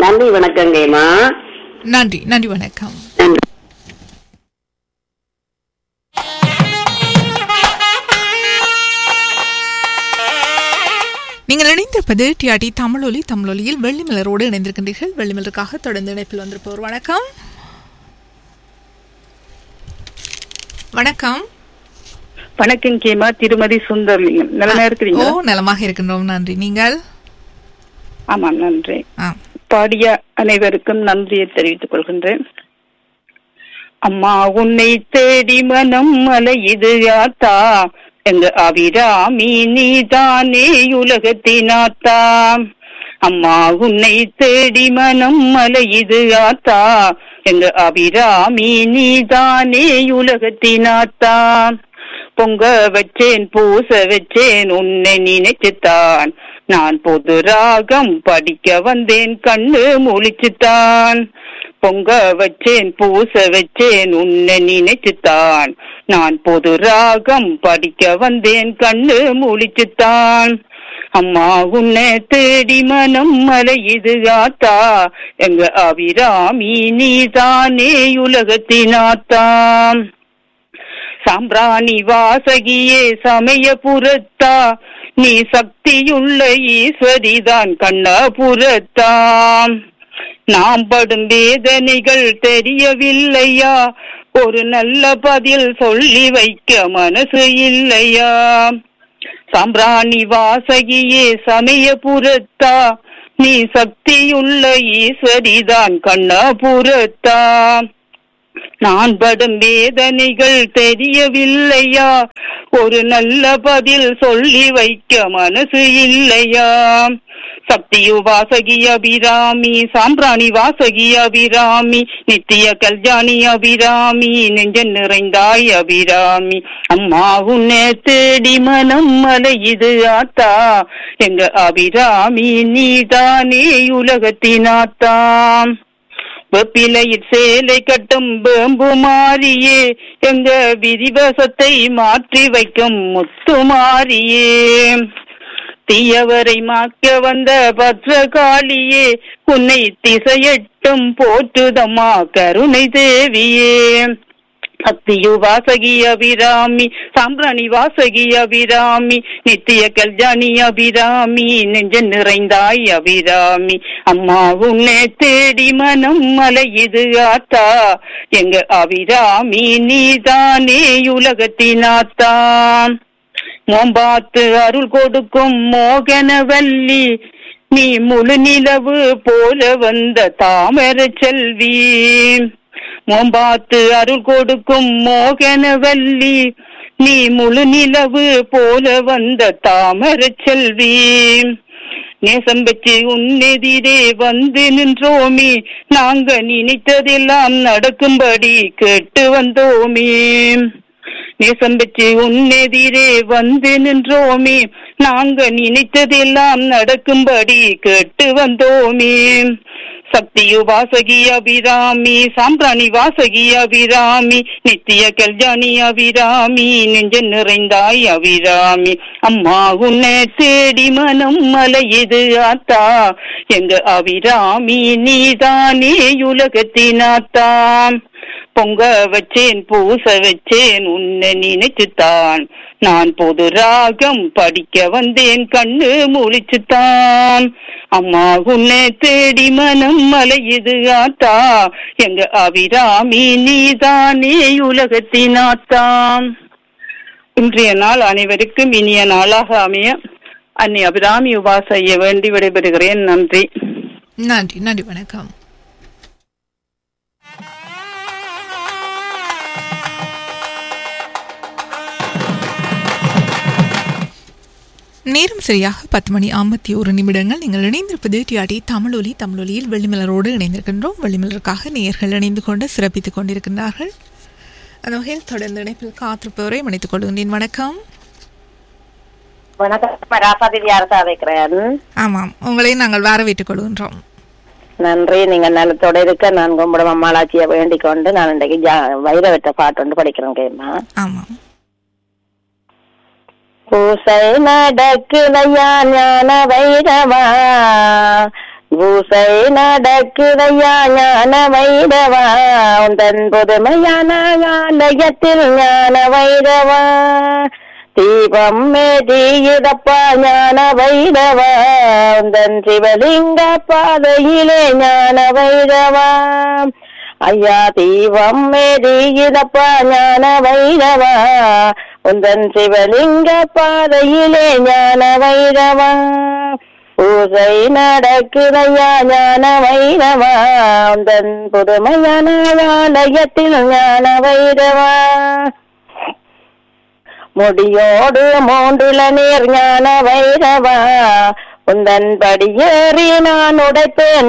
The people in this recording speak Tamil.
நன்றி வணக்கங்கம்மா நன்றி நன்றி வணக்கம் நன்றி நீங்கள் இணைந்திருப்பது டிஆர்டி தமிழொலி தமிழொலியில் வெள்ளிமலரோடு இணைந்திருக்கின்றீர்கள் வெள்ளிமலருக்காக தொடர்ந்து இணைப்பில் வந்திருப்பவர் வணக்கம் வணக்கம் வணக்கம் கேமா திருமதி சுந்தர்லிங்கம் நல்லா ஓ இருக்கிறீங்க நலமாக இருக்கின்றோம் நன்றி நீங்கள் ஆமா நன்றி ஆ பாடிய அனைவருக்கும் நன்றியை தெரிவித்துக் கொள்கின்றேன் அம்மா உன்னை தேடி மனம் அலையுது ஆத்தா எங்க அபிராமி நீதானே உலகத்தினாத்தா அம்மா உன்னை தேடி மனம் அலையுது ஆத்தா எங்க அபிராமி நீதானே உலகத்தினாத்தா பொங்க வச்சேன் பூச வச்சேன் உன்னை நினைச்சுத்தான் நான் பொது ராகம் படிக்க வந்தேன் கண்ணு முழிச்சுத்தான் பொங்க வச்சேன் பூச வச்சேன் உன்னை நினைச்சுத்தான் நான் பொது ராகம் படிக்க வந்தேன் கண்ணு முழிச்சுத்தான் அம்மா உன்னை தேடி மனம் மலையுது ஆத்தா எங்க அபிராமி நீதானே உலகத்தினாத்தாம் சாம்பிராணி வாசகியே சமயபுரத்தா நீ சக்தியுள்ள ஈஸ்வரிதான் கண்ணபுரத்தாம் நாம் படும் வேதனைகள் தெரியவில்லையா ஒரு நல்ல பதில் சொல்லி வைக்க மனசு இல்லையா சாம்பிராணி வாசகியே சமயபுரத்தா நீ சக்தியுள்ள ஈஸ்வரிதான் கண்ணபுரத்தா நான் படும் வேதனைகள் தெரியவில்லையா ஒரு நல்ல பதில் சொல்லி வைக்க மனசு இல்லையா சக்தியு வாசகி அபிராமி சாம்பிராணி வாசகி அபிராமி நித்திய கல்யாணி அபிராமி நெஞ்ச நிறைந்தாய் அபிராமி அம்மா உன்னை தேடி மனம் மலையுது ஆத்தா எங்க அபிராமி நீதானே உலகத்தினாத்தாம் வெப்பிலையில் சேலை கட்டும் வேம்பு மாறியே எங்க விதிவசத்தை மாற்றி வைக்கும் முத்து மாறியே தீயவரை மாக்க வந்த பத்ரகாளியே உன்னை திசையட்டும் போற்றுதம்மா கருணை தேவியே சக்தியு வாசகி அபிராமி சாம்பிராணி வாசகி அபிராமி நித்திய கல்யாணி அபிராமி நெஞ்ச நிறைந்தாய் அபிராமி அம்மா உன்னை தேடி மனம் மலையுது ஆத்தா எங்க அபிராமி நீதானே உலகத்தினாத்தான் மோம்பாத்து அருள் கொடுக்கும் மோகனவல்லி நீ முழு நிலவு போல வந்த தாமர செல்வி மோம்பாத்து அருள் கொடுக்கும் மோகனவல்லி நீ முழு நிலவு போல வந்த தாமர செல்வி நேசம் வச்சு உன்னெதிரே வந்து நின்றோமே நாங்க நினைத்ததெல்லாம் நடக்கும்படி கேட்டு வந்தோமே நேசம் வச்சு உன்னெதிரே வந்து நின்றோமே நாங்க நினைத்ததெல்லாம் நடக்கும்படி கேட்டு வந்தோமே சக்தியு வாசகி அபிராமி சாம்பிராணி வாசகி அபிராமி நித்திய கல்யாணி அபிராமி நெஞ்ச நிறைந்தாய் அபிராமி அம்மா உன்னை தேடி மனம் மலையுது ஆத்தா எங்க அபிராமி நீதானே உலகத்தினாத்தான் பொங்க வச்சேன் பூச வச்சேன் உன்னை நினைச்சுத்தான் நான் பொது ராகம் படிக்க வந்தேன் கண்ணு முழிச்சுத்தான் அம்மா உன்னை தேடி மனம் மலையுது ஆத்தா எங்க அபிராமி நீதானே உலகத்தினாத்தான் இன்றைய நாள் அனைவருக்கும் இனிய நாளாக அமைய அன்னை அபிராமி உபா செய்ய வேண்டி விடைபெறுகிறேன் நன்றி நன்றி நன்றி வணக்கம் நேரம் சரியாக பத்து மணி ஐம்பத்தி ஒரு நிமிடங்கள் நீங்கள் இணைந்திருப்பது டிஆடி தமிழொலி தமிழொலியில் வெள்ளிமலரோடு இணைந்திருக்கின்றோம் வெள்ளிமலருக்காக நேயர்கள் இணைந்து கொண்டு சிறப்பித்துக் கொண்டிருக்கின்றார்கள் அந்த வகையில் தொடர்ந்து இணைப்பில் காத்திருப்பவரை மன்னித்துக் கொள்கின்றேன் வணக்கம் வணக்கம் ராசாதேவி அரசா வைக்கிறேன் ஆமாம் உங்களை நாங்கள் வரவேற்றுக் கொள்கின்றோம் நன்றி நீங்க நலத்தோட இருக்க நான் கும்பிடும் அம்மாளாச்சியை வேண்டிக் கொண்டு நான் இன்றைக்கு ஜா- வைரவட்ட பாட்டு ஒன்று படிக்கிறேன் கேமா ஆமாம் பூசை நடக்குதையா ஞான வைரவா பூ பூசை நடக்குதையா ஞான வைரவா உந்தன் புதுமையான ஆலயத்தில் ஞான வைரவா தீபம் மேதியுதப்பா ஞான வைரவா உந்தன் சிவலிங்க பாதையிலே ஞான வைரவா ஐயா தீபம் மேதியுதப்பா ஞான வைரவா உந்தன் சிவலிங்க பாதையிலே ஞான வைரவா பூசை நடக்குதையா ஞான வைரவா உந்தன் புதுமையான ஆலயத்தில் ஞான வைரவா முடியோடு மூன்றுல நீர் ஞான வைரவா உந்தன் படியேறி நான் உடைப்பேன்